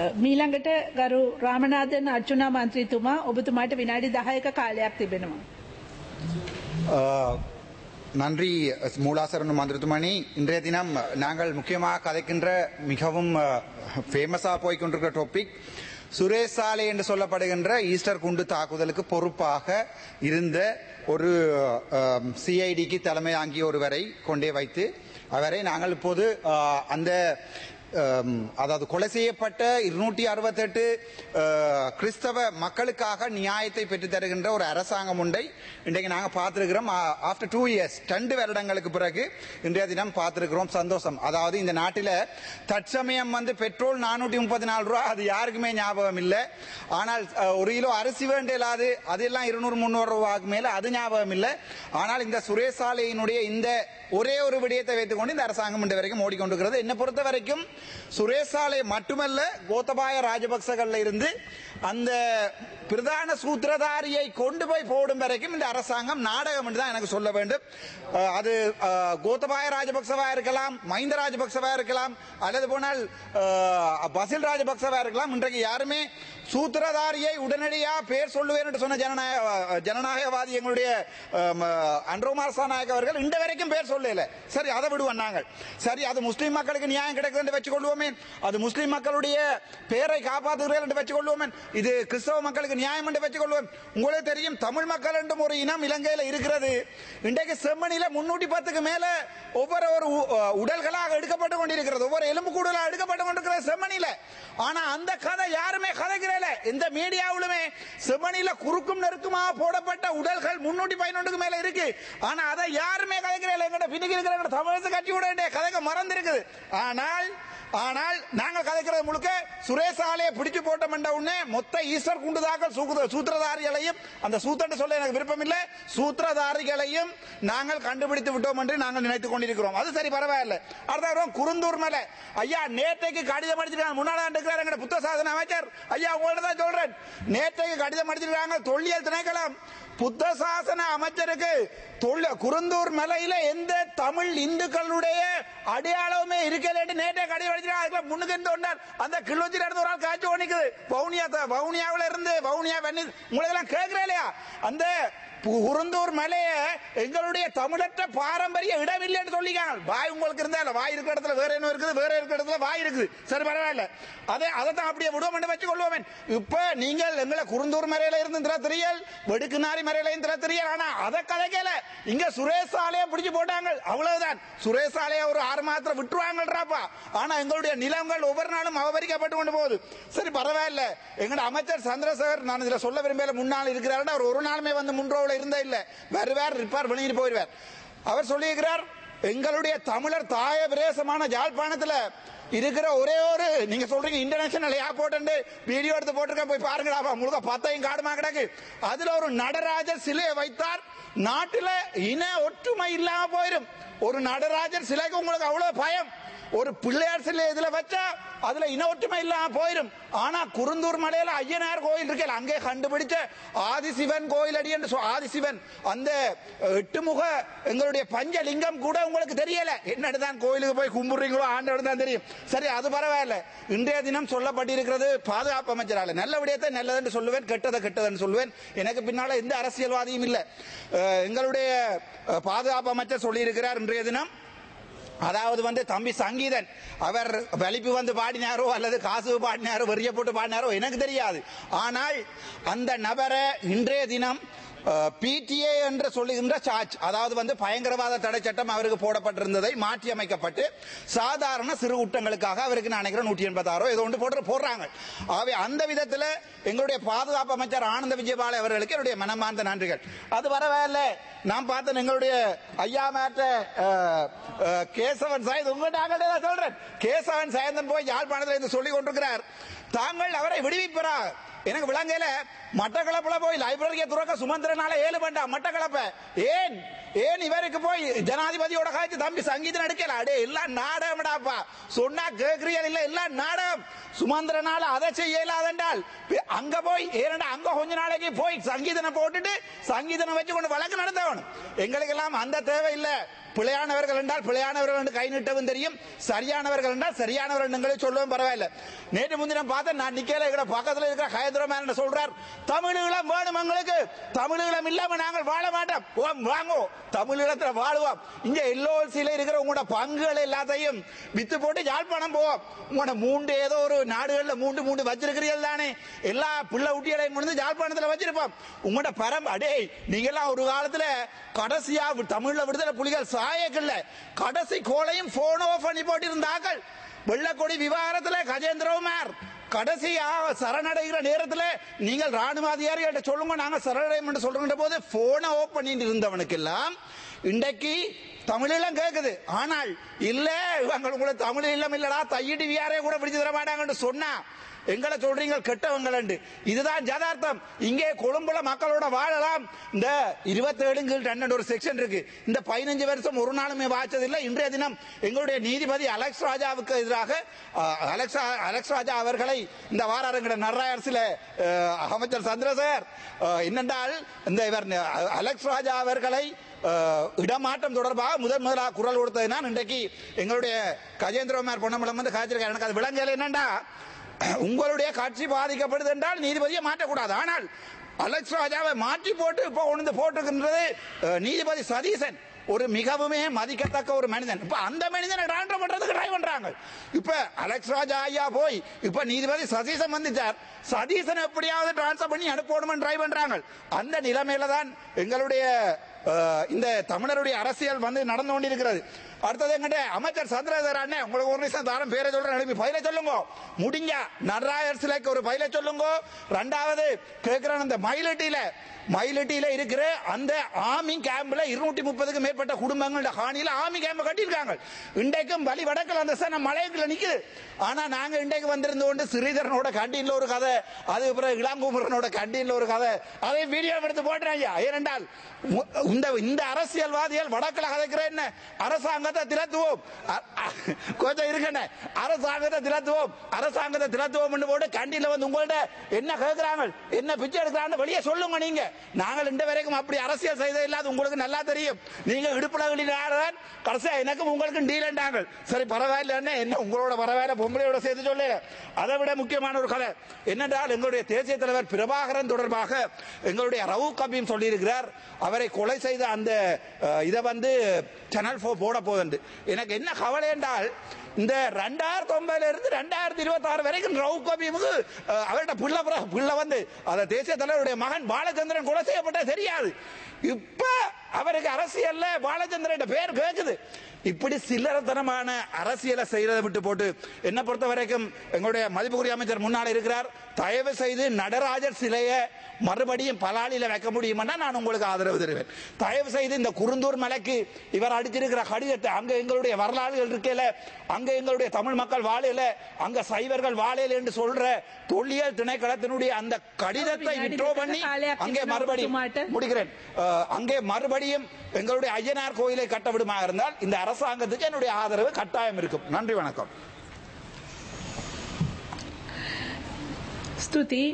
මීළඟට ගරු රාමනාදන් අර්ජුනා මන්ත්‍රීතුමා ඔබතුමාට විනාඩි 10ක කාලයක් තිබෙනවා. ஆஹ், நன்றி மூலாசரன் மந்திரத்துமணி இன்றைய தினம் நாங்கள் முக்கியமாக கதைக்கின்ற மிகவும் ஃபேமஸா போய்கொண்டிருக்கிற டாபிக் சுரேஷ் சாலை என்று சொல்லப்படுகின்ற ஈஸ்டர் குண்டு தாக்குதலுக்கு பொறுப்பாக இருந்த ஒரு சிஐடிக்கு தலைமை தாங்கிய ஒருவரை கொண்டே வைத்து அவரை நாங்கள் இப்போது ஆஹ், அந்த ஆம், அதாவது கொலை செய்யப்பட்ட இருநூற்றி அறுபத்தெட்டு கிறிஸ்தவ மக்களுக்காக நியாயத்தை பெற்றுத் தருகின்ற ஒரு அரசாங்கம் உண்டை இன்றைக்கு நாங்கள் பார்த்திருக்கிறோம் ஆஃப்டர் டூ இயர்ஸ் ரெண்டு வருடங்களுக்கு பிறகு இன்றைய தினம் பார்த்திருக்கிறோம் சந்தோஷம் அதாவது இந்த நாட்டில் தற்சமயம் வந்து பெட்ரோல் நானூற்றி முப்பத்தி நாலு ரூபா அது யாருக்குமே ஞாபகம் இல்லை ஆனால் அஹ், ஒரு கிலோ அரிசி வேண்டியலாது அதெல்லாம் இருநூறு முந்நூறு ரூபாய்க்கு மேல அது ஞாபகம் இல்லை ஆனால் இந்த சுரேசாலையினுடைய இந்த ஒரே ஒரு விடயத்தை வைத்துக்கொண்டு இந்த அரசாங்கம் இன்று வரைக்கும் ஓடிக்கொண்டிருக்கிறது என்னை பொறுத்த வரைக்கும் சுரேசாலை மட்டுமல்ல கோத்தபாய ராஜபக்சகள்ல இருந்து அந்த பிரதான சூத்திரதாரியை கொண்டு போய் போடும் வரைக்கும் இந்த அரசாங்கம் நாடகம் என்று தான் எனக்கு சொல்ல வேண்டும் அஹ், அது அஹ், கோத்தபாய ராஜபக்சவா இருக்கலாம் மஹிந்த ராஜபக்சவா இருக்கலாம் அல்லது போனால் அஹ், பசில் ராஜபக்சவா இருக்கலாம் இன்றைக்கு யாருமே சூத்திரதாரியை உடனடியா பேர் சொல்லுவேன் என்று சொன்ன ஜனநாயக ஜனநாயகவாதி எங்களுடைய அம், அன்ரோமார் சாநாயக் அவர்கள் இந்த வரைக்கும் பேர் சொல்லல சரி அதை விடுவோம் நாங்கள் சரி அது முஸ்லிம் மக்களுக்கு நியாயம் கிடைக்குது என்று வச்சுக்கொள்வோமே அது முஸ்லிம் மக்களுடைய பேரை காப்பாற்றுகிறேன் என்று வச்சுக்கொள்வோமே இது கிறிஸ்தவ மக்களுக்கு நியாயம் என்று வச்சுக்கொள்வோம் உங்களுக்கு தெரியும் தமிழ் மக்கள் என்றும் ஒரு இனம் இலங்கையில் இருக்கிறது இன்றைக்கு செம்மணியில முன்னூற்றி பத்துக்கு மேல ஒவ்வொரு ஒரு உ- உடல்களாக எடுக்கப்பட்டு கொண்டிருக்கிறது ஒவ்வொரு எலும்பு கூடுதலாக எடுக்கப்பட்டு கொண்டிருக்கிறது செம்மணியில ஆனா அந்த கதை யாருமே கதைக்கிறல எந்த மீடியாவிலுமே செம்மணியில குறுக்கும் நெருக்குமா போடப்பட்ட உடல்கள் முன்னூற்றி பதினொன்றுக்கு மேல இருக்கு ஆனா அதை யாருமே கதைக்கிறல எங்கிட்ட பின்னுக்கு இருக்கிற எங்கட தமிழக கட்சி கூட கதைக்க மறந்து இருக்குது ஆனால் ஆனால் நாங்கள் கதைக்கிறது முழுக்க சுரேஷ் ஆலையை பிடிச்சு போட்டோம் உடனே மொத்த ஈஸ்வர் குண்டுதாக்கள் சூக்குத- சூத்திரதாரிகளையும் அந்த சூத்திரன்னு சொல்ல எனக்கு விருப்பம் இல்லை சூத்திரதாரிகளையும் நாங்கள் கண்டுபிடித்து விட்டோம் என்று நாங்கள் நினைத்துக் கொண்டிருக்கிறோம் அது சரி பரவாயில்ல அடுத்த குருந்தூர் மேல ஐயா நேற்றைக்கு கடிதம் அடிச்சிருக்காங்க முன்னாள் இருக்கிறார் எங்க புத்த சாதன அமைச்சர் ஐயா உங்கள்ட்ட தான் சொல்றேன் நேற்றைக்கு கடிதம் அடிச்சிருக்காங்க தொல்லியல் திணைக்களம் புத்த சாசன அமைச்சருக்கு தொல்ல குருந்தூர் மலையில எந்த தமிழ் இந்துக்களுடைய அடையாளமே இருக்கல நேற்றே கடிதம் அடிச்சிருக்காங்க அதுக்குள்ள முன்னுக்கு இருந்து கொண்டார் அந்த கிள்ளோச்சில இருந்து ஒரு ஆள் காய்ச்சி ஓனிக்குது வவுனியா த- வவுனியாவுல இருந்து வவுனியா வெண்ணி உங்களுக்கு எல்லாம் கேட்கிறேன் இல்லையா அந்த பு- குருந்தூர் மலைய எங்களுடைய தமிழற்ற பாரம்பரிய இடம் இல்லைன்னு சொல்லிக்காங்க வாய் உங்களுக்கு இருந்தா இல்ல வாய் இருக்கிற இடத்துல வேற என்ன இருக்குது வேற இருக்கிற இடத்துல வாய் இருக்குது சரி பரவாயில்ல அதை அதை தான் அப்படியே விடுவோம் வச்சு கொள்வோம் இப்ப நீங்கள் எங்களை குருந்தூர் மலையில இருந்து திரத்திரியல் வெடுக்குநாரி மலையில இருந்து திரத்திரியல் ஆனா அதை கதைக்கல இங்க சுரேஷ் சாலையை பிடிச்சு போட்டாங்க அவ்வளவுதான் சுரேஷ் சாலையை ஒரு ஆறு மாதத்துல விட்டுருவாங்கன்றாப்பா ஆனா எங்களுடைய நிலங்கள் ஒவ்வொரு நாளும் அபகரிக்கப்பட்டு கொண்டு போகுது சரி பரவாயில்ல எங்கட அமைச்சர் சந்திரசேகர் நான் இதுல சொல்ல விரும்பல முன்னாள் இருக்கிறார் அவர் ஒரு நாளுமே வந்து முன்றோவில் இருந்தே இல்ல வருவார் இருப்பார் வெளியிட்டு போயிடுவார் அவர் சொல்லியிருக்கிறார் எங்களுடைய தமிழர் தாய பிரேசமான ஜாழ்ப்பாணத்துல இருக்கிற ஒரே ஒரு நீங்க சொல்றீங்க இன்டர்நேஷனல் ஏர்போர்ட் வீடியோ எடுத்து போட்டிருக்கேன் போய் பாருங்கடா முழுக்க பத்தையும் காடுமா கிடக்கு அதுல ஒரு நடராஜர் சிலையை வைத்தார் நாட்டுல இன ஒற்றுமை இல்லாம போயிடும் ஒரு நடராஜர் சிலைக்கு உங்களுக்கு அவ்வளவு பயம் ஒரு பிள்ளையார் சிலை இதுல வச்சா அதுல இன ஒற்றுமை இல்லாம போயிடும் ஆனா குருந்தூர் மலையில ஐயனார் கோயில் இருக்கல அங்கே கண்டுபிடிச்ச ஆதிசிவன் கோயில் அடி என்று சொ- ஆதிசிவன் அந்த எட்டு முக எங்களுடைய பஞ்சலிங்கம் கூட உங்களுக்கு தெரியல என்னடுதான் கோயிலுக்கு போய் கும்பிடுறீங்களோ ஆண்டோடு தான் தெரியும் சரி அது பரவாயில்ல இன்றைய தினம் சொல்லப்பட்டிருக்கிறது பாதுகாப்பு அமைச்சரால நல்ல விடயத்தை நல்லதுன்னு சொல்லுவேன் கெட்டதை கெட்டதுன்னு சொல்லுவேன் எனக்கு பின்னால எந்த அரசியல்வாதியும் இல்லை அஹ், எங்களுடைய அஹ், பாதுகாப்பு அமைச்சர் சொல்லியிருக்கிறார் இன்றைய தினம் அதாவது வந்து தம்பி சங்கீதன் அவர் வலிப்பு வந்து பாடினாரோ அல்லது காசு பாடினாரோ வெறிய போட்டு பாடினாரோ எனக்கு தெரியாது ஆனால் அந்த நபரை இன்றைய தினம் பிடிஏ என்று சொல்லுகின்ற சார்ஜ் அதாவது வந்து பயங்கரவாத தடை சட்டம் அவருக்கு போடப்பட்டிருந்ததை மாற்றி அமைக்கப்பட்டு சாதாரண சிறு குற்றங்களுக்காக அவருக்கு நான் நினைக்கிறேன் நூற்றி எண்பத்தாறோ ஏதோ ஒன்று போட்டு போடுறாங்க ஆகவே அந்த விதத்தில் எங்களுடைய பாதுகாப்பு அமைச்சர் ஆனந்த விஜயபால அவர்களுக்கு என்னுடைய மனமார்ந்த நன்றிகள் அது வரவேல நான் பார்த்தேன் எங்களுடைய ஐயா மேட்ட அஹ், அஹ், கேசவன் சாயந்த் உங்கள்கிட்ட ஆகட்டே தான் சொல்றேன் கேசவன் சாயந்தன் போய் யாழ்ப்பாணத்தில் இருந்து சொல்லிக் கொண்டிருக்கிறார் தாங்கள் அவரை விடுவிப்பரா எனக்கு விளங்கல மட்டக்களப்புல போய் லைப்ரரியை துறக்க சுமந்திரனால ஏழு பண்ணா மட்டக்களப்ப ஏன் ஏன் இவருக்கு போய் ஜனாதிபதியோட காய்ச்சி தம்பி சங்கீதம் எடுக்கல அடே எல்லாம் நாடகம்டாப்பா சொன்னா கேக்குறீங்க இல்ல எல்லாம் நாடகம் சுமந்திரனால அதை செய்ய இயலாதென்றால் பி- அங்க போய் ஏனடா அங்க கொஞ்ச நாளைக்கு போய் சங்கீதனை போட்டுட்டு சங்கீதனை வச்சு கொண்டு வழக்கு நடத்தவனும் எங்களுக்கு எல்லாம் அந்த தேவை இல்ல பிழையானவர்கள் என்றால் பிழையானவர்கள் என்று கை நீட்டவும் தெரியும் சரியானவர்கள் என்றால் சரியானவர்கள் எங்களை சொல்லவும் பரவாயில்ல நேற்று முந்தினம் பார்த்தேன் நான் நிக்கல இருக்கிற பக்கத்தில் இருக்கிற ஹயத்ரமேன் சொல்றார் தமிழீழம் வேணும் எங்களுக்கு தமிழீழம் இல்லாம நாங்கள் வாழ மாட்டோம் ஓம் வாங்கோ தமிழீழத்துல வாழுவோம் இங்க எல்லோசில இருக்கிற உங்களோட பங்குகள் எல்லாத்தையும் வித்து போட்டு யாழ்ப்பாணம் போவோம் உங்களோட மூன்று ஏதோ ஒரு நாடுகள்ல மூன்று மூன்று வச்சிருக்கிறீர்கள் தானே எல்லா பிள்ளை ஊட்டியலையும் கொண்டு வந்து யாழ்ப்பாணத்துல வச்சிருப்போம் உங்களோட பரம் அடே நீங்க எல்லாம் ஒரு காலத்துல கடைசியா வி- தமிழ்ல விடுதலை புலிகள் சாயக்கல்ல கடைசி கோலையும் போன் ஆஃப் பண்ணி போட்டிருந்தார்கள் வெள்ளக்கொடி விவகாரத்துல கஜேந்திரகுமார் கடைசியாக சரணடைகிற நேரத்துல நீங்கள் ராணுவ அதிகாரிகள்ட்ட சொல்லுங்க நாங்க சரணடையும் என்று சொல்றோன்ற போது போனை ஓப் பண்ணிட்டு இருந்தவனுக்கு எல்லாம் இன்றைக்கு தமிழெல்லாம் கேக்குது ஆனால் இல்ல இவங்க உங்களுக்கு தமிழ் இல்லம் இல்லடா தையிட்டு வியாரே கூட பிடிச்சு தர மாட்டாங்கன்னு சொன்னா எங்களை சொல்றீங்க கெட்டவங்க இதுதான் ஜதார்த்தம் இங்கே கொழும்புல மக்களோட வாழலாம் இந்த இருபத்தேழு ரெண்டு ஒரு செக்ஷன் இருக்கு இந்த பதினஞ்சு வருஷம் ஒரு நாளுமே வாய்ச்சதில்லை இன்றைய தினம் எங்களுடைய நீதிபதி அலெக்ஸ் ராஜாவுக்கு எதிராக அஹ், அலெக்ஸ் அலெக்ஸ் ராஜா அவர்களை இந்த வார அரங்கிட நடராயரசில அமைச்சர் சந்திரசேகர் அஹ், என்னென்றால் இந்த இவர் அஹ், அலெக்ஸ் ராஜா அவர்களை அஹ், இடமாற்றம் தொடர்பாக முதன் முதலாக குரல் கொடுத்தது நான் இன்றைக்கு எங்களுடைய கஜேந்திரகுமார் பொன்னம்பலம் வந்து காய்ச்சிருக்காரு எனக்கு அது விளங்கல என்னண்டா உங்களுடைய கட்சி பாதிக்கப்படுது என்றால் நீதிபதியை மாற்றக்கூடாது ஆனால் அலெக்ஸ் ராஜாவை மாற்றி போட்டு இப்போ கொண்டு போட்டிருக்கின்றது அஹ், நீதிபதி சதீசன் ஒரு மிகவுமே மதிக்கத்தக்க ஒரு மனிதன் இப்ப அந்த மனிதனை டிரான்ஸ்பர் பண்றதுக்கு ட்ரை பண்றாங்க இப்ப அலெக்ஸ் ராஜா ஐயா போய் இப்ப நீதிபதி சதீசன் வந்துச்சார் சதீசன் எப்படியாவது டிரான்ஸ்பர் பண்ணி அனுப்பணும்னு ட்ரை பண்றாங்க அந்த நிலைமையில தான் எங்களுடைய அஹ், இந்த தமிழருடைய அரசியல் வந்து நடந்து கொண்டிருக்கிறது அடுத்தது எங்கிட்ட அமைச்சர் சந்திரசேகர் அண்ணே உங்களுக்கு ஒரு நிமிஷம் தாரம் பேரை சொல்றேன் எழுப்பி பயில சொல்லுங்க முடிஞ்ச நடராயர் சிலைக்கு ஒரு பயில சொல்லுங்க ரெண்டாவது கேட்கிறேன் அந்த மயிலட்டியில மயிலட்டியில இருக்கிற அந்த ஆமி கேம்ப்ல இருநூற்றி முப்பதுக்கு மேற்பட்ட குடும்பங்களோட ஹானியில ஆமி கேம்ப் கட்டியிருக்காங்க இன்றைக்கும் வழி வடக்கில் அந்த சன மலையக்குள்ள நிக்குது ஆனா நாங்க இன்றைக்கு வந்திருந்து கொண்டு ஸ்ரீதரனோட கண்டீன்ல ஒரு கதை அதுக்கு பிறகு இளங்குமரனோட கண்டீன்ல ஒரு கதை அதை வீடியோ எடுத்து போடுறாங்க ஏனென்றால் மு- இந்த இந்த அரசியல்வாதிகள் வடக்கில் கதைக்கிற என்ன அரசாங்கத்தை திரத்துவோம் அ- அ- கொஞ்சம் இருக்கண்ணே அரசாங்கத்தை திரத்துவோம் அரசாங்கத்தை திரத்துவோம் போட்டு கண்டில வந்து உங்கள்ட்ட என்ன கேட்கிறாங்க என்ன பிச்சை எடுக்கிறாங்க வெளியே சொல்லுங்க நீங்க நாங்கள் இந்த வரைக்கும் அப்படி அரசியல் செய்தது இல்லாத உங்களுக்கு நல்லா தெரியும் நீங்க இடுப்புல வெளியாடுறான் கடைசியா எனக்கும் உங்களுக்கும் டீலண்டாங்க சரி பரவாயில்ல என்ன உங்களோட பரவாயில்ல பொம்பளையோட சேர்த்து சொல்லு அதை விட முக்கியமான ஒரு கதை என்னென்றால் எங்களுடைய தேசிய தலைவர் பிரபாகரன் தொடர்பாக எங்களுடைய ரவு கபீம் சொல்லியிருக்கிறார் அவரை கொலை செய்த அந்த அஹ், இதை வந்து சேனல் ஃபோர் போட போகுது எனக்கு என்ன கவலை என்றால் இந்த ரெண்டாயிரத்தி ஒன்பதுல இருந்து ரெண்டாயிரத்தி இருபத்தி ஆறு வரைக்கும் ரவு கபீமுக்கு அஹ், அவர்கிட்ட பிள்ளை பிற- பிள்ளை வந்து அந்த தேசிய தலைவருடைய மகன் பாலச்சந்திரன் கொலை செய்யப்பட்ட தெரியாது இப்ப அவருக்கு அரசியல்ல பாலச்சந்திரன் பேர் கேக்குது இப்படி சில்லறத்தனமான அரசியலை செய்யறதை விட்டு போட்டு என்ன பொறுத்த வரைக்கும் எங்களுடைய மதிப்புக்குரிய அமைச்சர் முன்னாள் இருக்கிறார் தயவு செய்து நடராஜர் சிலையை மறுபடியும் பலாலில வைக்க முடியுமானா நான் உங்களுக்கு ஆதரவு தருவேன் தயவு செய்து இந்த குருந்தூர் மலைக்கு இவர் அடிச்சிருக்கிற கடிதத்தை அங்க எங்களுடைய வரலாறுகள் இருக்கல அங்க எங்களுடைய தமிழ் மக்கள் வாழையில அங்க சைவர்கள் வாழையில என்று சொல்ற தொல்லியல் திணைக்களத்தினுடைய அந்த கடிதத்தை விட்ரோ பண்ணி அங்கே மறுபடியும் முடிக்கிறேன் அஹ், அங்கே மறுபடியும் எங்களுடைய ஐயனார் கோயிலை கட்ட விடுமா இருந்தால் இந்த அரசாங்கத்துக்கு என்னுடைய ஆதரவு கட்டாயம் இருக்கும் நன்றி வணக்கம் ස්තුතියි